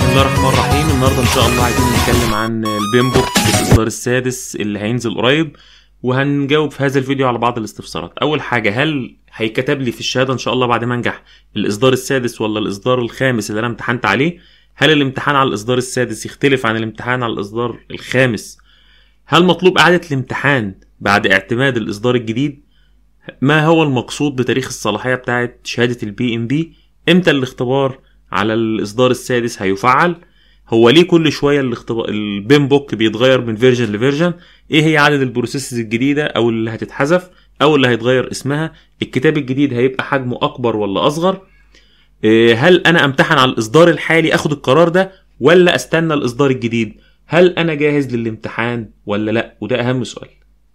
الله الرحمن الرحيم النهارده ان شاء الله عايزين نتكلم عن البيمبو الاصدار السادس اللي هينزل قريب وهنجاوب في هذا الفيديو على بعض الاستفسارات اول حاجه هل هيكتب لي في الشهاده ان شاء الله بعد ما انجح الاصدار السادس ولا الاصدار الخامس اللي انا امتحنت عليه هل الامتحان على الاصدار السادس يختلف عن الامتحان على الاصدار الخامس هل مطلوب اعاده الامتحان بعد اعتماد الاصدار الجديد ما هو المقصود بتاريخ الصلاحيه بتاعه شهاده البي ام بي امتى الاختبار على الاصدار السادس هيفعل هو ليه كل شويه الاختبار البيم بوك بيتغير من فيرجن لفيرجن ايه هي عدد البروسيسز الجديده او اللي هتتحذف او اللي هيتغير اسمها الكتاب الجديد هيبقى حجمه اكبر ولا اصغر إيه هل انا امتحن على الاصدار الحالي اخد القرار ده ولا استنى الاصدار الجديد هل انا جاهز للامتحان ولا لا وده اهم سؤال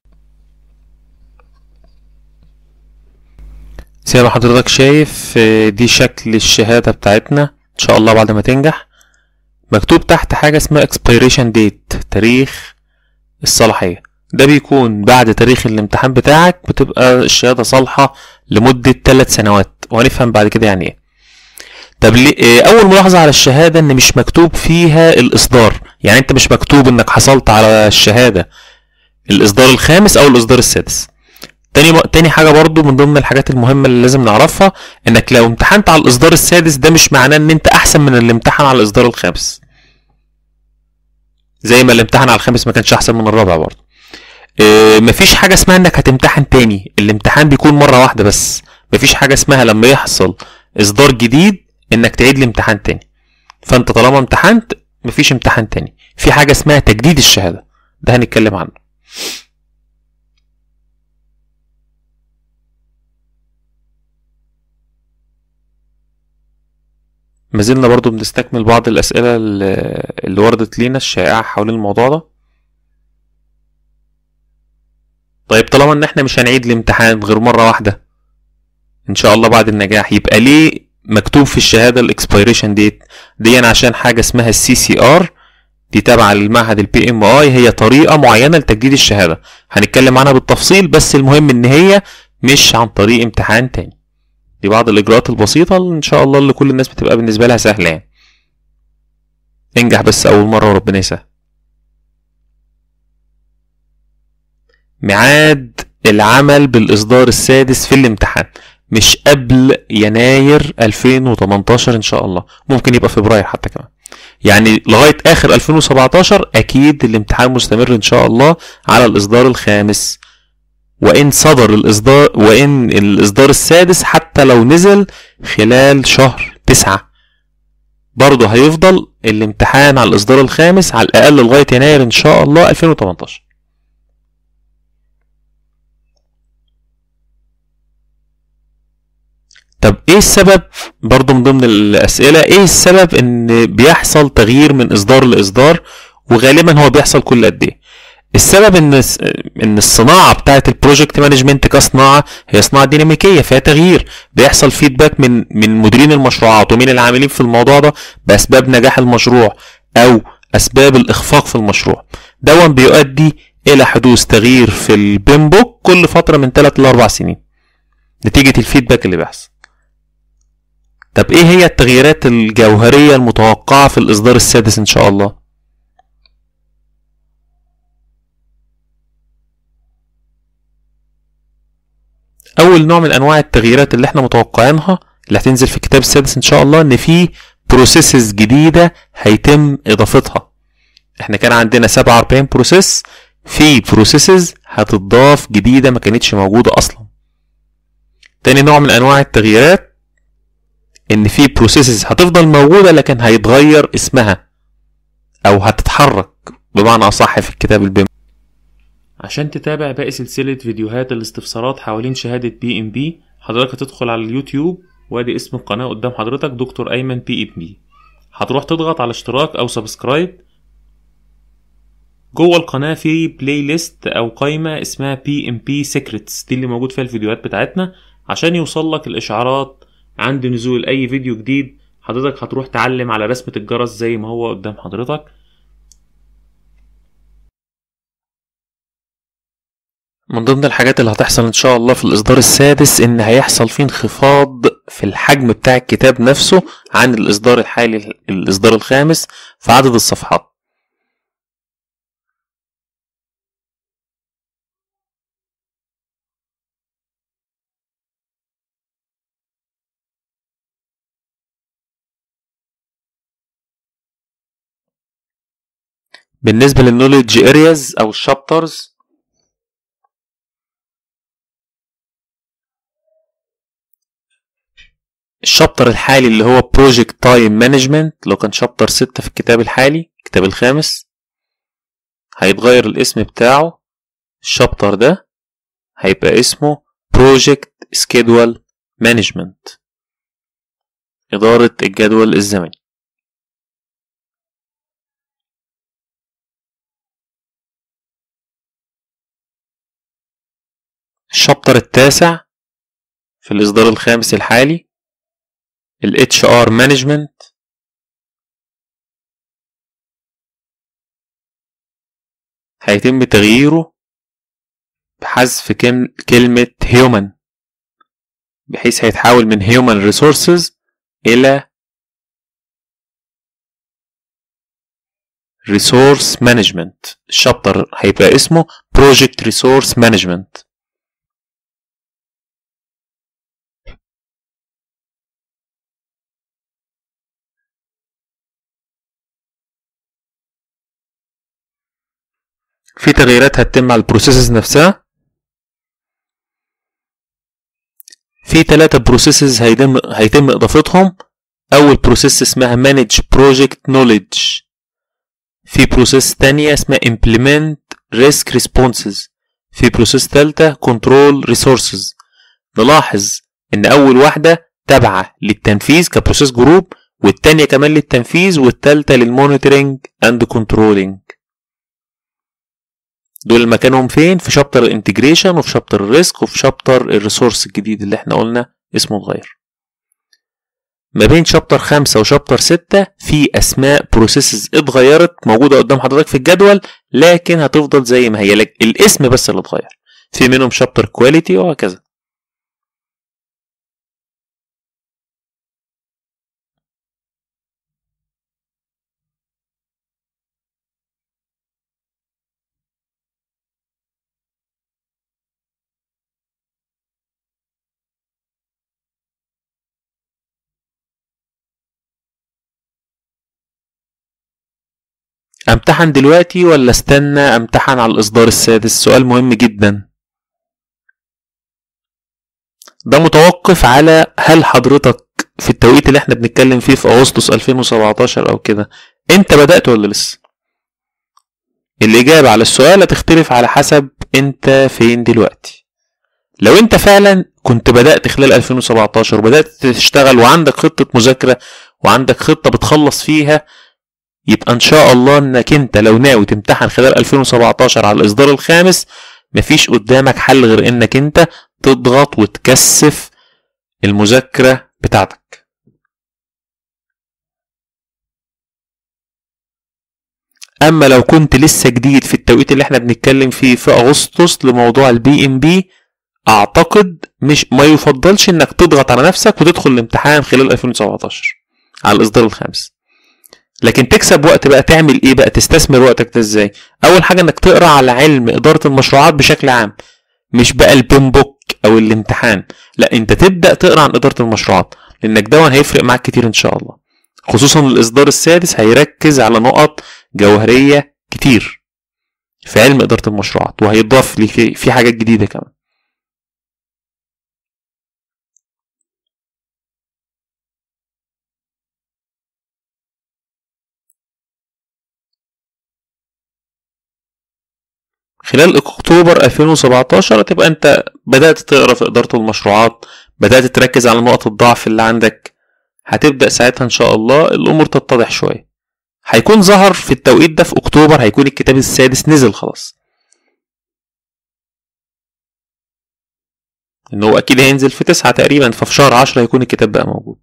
زي ما حضرتك شايف آه، دي شكل الشهادة بتاعتنا ان شاء الله بعد ما تنجح مكتوب تحت حاجة اسمها expiration date تاريخ الصلاحية ده بيكون بعد تاريخ الامتحان بتاعك بتبقى الشهادة صالحة لمدة 3 سنوات وهنفهم بعد كده يعني ايه طب ليه آه، اول ملاحظة على الشهادة ان مش مكتوب فيها الاصدار يعني انت مش مكتوب انك حصلت على الشهادة الاصدار الخامس او الاصدار السادس تاني تاني حاجه برضو من ضمن الحاجات المهمه اللي لازم نعرفها انك لو امتحنت على الاصدار السادس ده مش معناه ان انت احسن من اللي امتحن على الاصدار الخامس زي ما اللي امتحن على الخامس ما كانش احسن من الرابع برضو اه مفيش حاجه اسمها انك هتمتحن تاني الامتحان بيكون مره واحده بس مفيش حاجه اسمها لما يحصل اصدار جديد انك تعيد الامتحان تاني فانت طالما امتحنت مفيش امتحان تاني في حاجه اسمها تجديد الشهاده ده هنتكلم عنه ما زلنا برضو بنستكمل بعض الأسئلة اللي اللي وردت لينا الشائعة حوالين الموضوع ده طيب طالما ان احنا مش هنعيد الامتحان غير مرة واحدة ان شاء الله بعد النجاح يبقى ليه مكتوب في الشهادة الاكسبيريشن ديت دي عشان حاجة اسمها السي سي ار دي تابعة للمعهد البي ام اي هي طريقة معينة لتجديد الشهادة هنتكلم عنها بالتفصيل بس المهم ان هي مش عن طريق امتحان تاني دي بعض الاجراءات البسيطه اللي ان شاء الله اللي كل الناس بتبقى بالنسبه لها سهله يعني انجح بس اول مره وربنا يسهل ميعاد العمل بالاصدار السادس في الامتحان مش قبل يناير 2018 ان شاء الله ممكن يبقى فبراير حتى كمان يعني لغايه اخر 2017 اكيد الامتحان مستمر ان شاء الله على الاصدار الخامس وان صدر الاصدار وان الاصدار السادس حتى لو نزل خلال شهر تسعة برضه هيفضل الامتحان على الاصدار الخامس على الاقل لغايه يناير ان شاء الله 2018 طب ايه السبب برضه من ضمن الاسئله ايه السبب ان بيحصل تغيير من اصدار لاصدار وغالبا هو بيحصل كل قد ايه السبب ان ان الصناعه بتاعه البروجكت مانجمنت كصناعه هي صناعه ديناميكيه فيها تغيير بيحصل فيدباك من من مديرين المشروعات ومن العاملين في الموضوع ده باسباب نجاح المشروع او اسباب الاخفاق في المشروع دون بيؤدي الى حدوث تغيير في البيمبوك كل فتره من 3 ل 4 سنين نتيجه الفيدباك اللي بيحصل طب ايه هي التغييرات الجوهريه المتوقعه في الاصدار السادس ان شاء الله اول نوع من انواع التغييرات اللي احنا متوقعينها اللي هتنزل في الكتاب السادس ان شاء الله ان في بروسيسز جديده هيتم اضافتها احنا كان عندنا 47 بروسيس في بروسيسز هتضاف جديده ما كانتش موجوده اصلا تاني نوع من انواع التغييرات ان في بروسيسز هتفضل موجوده لكن هيتغير اسمها او هتتحرك بمعنى اصح في الكتاب البيم عشان تتابع باقي سلسلة فيديوهات الاستفسارات حوالين شهادة بي ام بي حضرتك هتدخل على اليوتيوب وادي اسم القناة قدام حضرتك دكتور ايمن بي ام بي هتروح تضغط على اشتراك او سبسكرايب جوه القناة في بلاي ليست او قائمة اسمها بي ام بي سيكريتس دي اللي موجود فيها الفيديوهات بتاعتنا عشان يوصل لك الاشعارات عند نزول اي فيديو جديد حضرتك هتروح تعلم على رسمة الجرس زي ما هو قدام حضرتك من ضمن الحاجات اللي هتحصل ان شاء الله في الاصدار السادس ان هيحصل فيه انخفاض في الحجم بتاع الكتاب نفسه عن الاصدار الحالي الاصدار الخامس في عدد الصفحات بالنسبة للنولج ارياز او الشابترز الشابتر الحالي اللي هو بروجكت تايم مانجمنت لو كان شابتر ستة في الكتاب الحالي الكتاب الخامس هيتغير الاسم بتاعه الشابتر ده هيبقى اسمه بروجكت سكيدول مانجمنت إدارة الجدول الزمني الشابتر التاسع في الإصدار الخامس الحالي ال HR Management هيتم تغييره بحذف كلمة human بحيث هيتحول من human resources إلى resource management الشابتر هيبقى اسمه project resource management في تغييرات هتتم على البروسيسز نفسها في ثلاثة بروسيسز هيتم هيتم اضافتهم اول بروسيس اسمها manage project knowledge في بروسيس تانية اسمها implement risk responses في بروسيس تالتة control resources نلاحظ ان اول واحدة تابعة للتنفيذ كبروسيس جروب والتانية كمان للتنفيذ والتالتة للمونيتورنج اند كنترولينج دول مكانهم فين في شابتر الانتجريشن وفي شابتر الريسك وفي شابتر الريسورس الجديد اللي احنا قلنا اسمه اتغير ما بين شابتر خمسة وشابتر ستة في أسماء بروسيسز اتغيرت موجودة قدام حضرتك في الجدول لكن هتفضل زي ما هي لك الاسم بس اللي اتغير في منهم شابتر كواليتي وهكذا امتحن دلوقتي ولا استنى امتحن على الاصدار السادس سؤال مهم جدا ده متوقف على هل حضرتك في التوقيت اللي احنا بنتكلم فيه في اغسطس 2017 او كده انت بدأت ولا لسه الاجابة على السؤال هتختلف على حسب انت فين دلوقتي لو انت فعلا كنت بدأت خلال 2017 وبدأت تشتغل وعندك خطة مذاكرة وعندك خطة بتخلص فيها يبقى ان شاء الله انك انت لو ناوي تمتحن خلال 2017 على الاصدار الخامس مفيش قدامك حل غير انك انت تضغط وتكثف المذاكرة بتاعتك اما لو كنت لسه جديد في التوقيت اللي احنا بنتكلم فيه في اغسطس لموضوع البي ام بي اعتقد مش ما يفضلش انك تضغط على نفسك وتدخل الامتحان خلال 2017 على الاصدار الخامس لكن تكسب وقت بقى تعمل ايه بقى تستثمر وقتك ده ازاي اول حاجه انك تقرا على علم اداره المشروعات بشكل عام مش بقى البين بوك او الامتحان لا انت تبدا تقرا عن اداره المشروعات لانك ده هيفرق معاك كتير ان شاء الله خصوصا الاصدار السادس هيركز على نقط جوهريه كتير في علم اداره المشروعات وهيضاف لي في, في حاجات جديده كمان خلال اكتوبر 2017 هتبقى انت بدأت تقرا في إدارة المشروعات بدأت تركز على نقط الضعف اللي عندك هتبدأ ساعتها إن شاء الله الأمور تتضح شوية هيكون ظهر في التوقيت ده في أكتوبر هيكون الكتاب السادس نزل خلاص إن هو أكيد هينزل في تسعة تقريبا ففي شهر عشرة هيكون الكتاب بقى موجود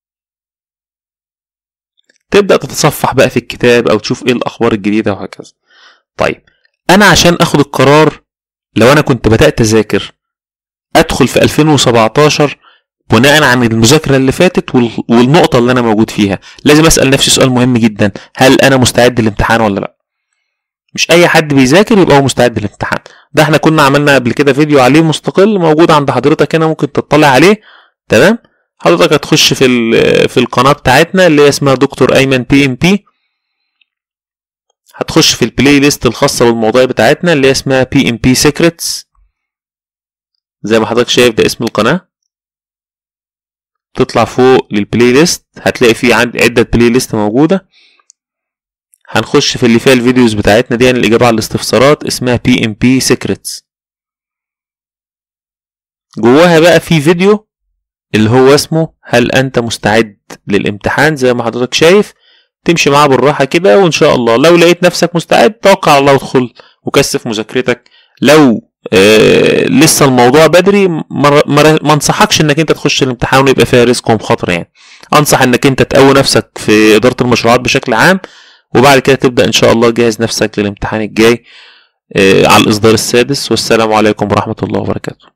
تبدأ تتصفح بقى في الكتاب أو تشوف إيه الأخبار الجديدة وهكذا طيب انا عشان اخد القرار لو انا كنت بدات اذاكر ادخل في 2017 بناء عن المذاكره اللي فاتت وال- والنقطه اللي انا موجود فيها لازم اسال نفسي سؤال مهم جدا هل انا مستعد للامتحان ولا لا مش اي حد بيذاكر يبقى هو مستعد للامتحان ده احنا كنا عملنا قبل كده فيديو عليه مستقل موجود عند حضرتك هنا ممكن تطلع عليه تمام حضرتك هتخش في ال- في القناه بتاعتنا اللي هي اسمها دكتور ايمن بي ام بي هتخش في البلاي ليست الخاصه بالمواضيع بتاعتنا اللي هي اسمها بي ام بي سيكريتس زي ما حضرتك شايف ده اسم القناه تطلع فوق للبلاي ليست هتلاقي فيه عند عده بلاي ليست موجوده هنخش في اللي فيها الفيديوز بتاعتنا دي يعني الاجابه على الاستفسارات اسمها بي ام بي سيكريتس جواها بقى في فيديو اللي هو اسمه هل انت مستعد للامتحان زي ما حضرتك شايف تمشي معاه بالراحه كده وان شاء الله لو لقيت نفسك مستعد توكل على الله وادخل وكثف مذاكرتك لو آه لسه الموضوع بدري ما ما- ما انصحكش انك انت تخش الامتحان ويبقى فيها ريسك ومخاطره يعني انصح انك انت تقوي نفسك في اداره المشروعات بشكل عام وبعد كده تبدا ان شاء الله تجهز نفسك للامتحان الجاي آه على الاصدار السادس والسلام عليكم ورحمه الله وبركاته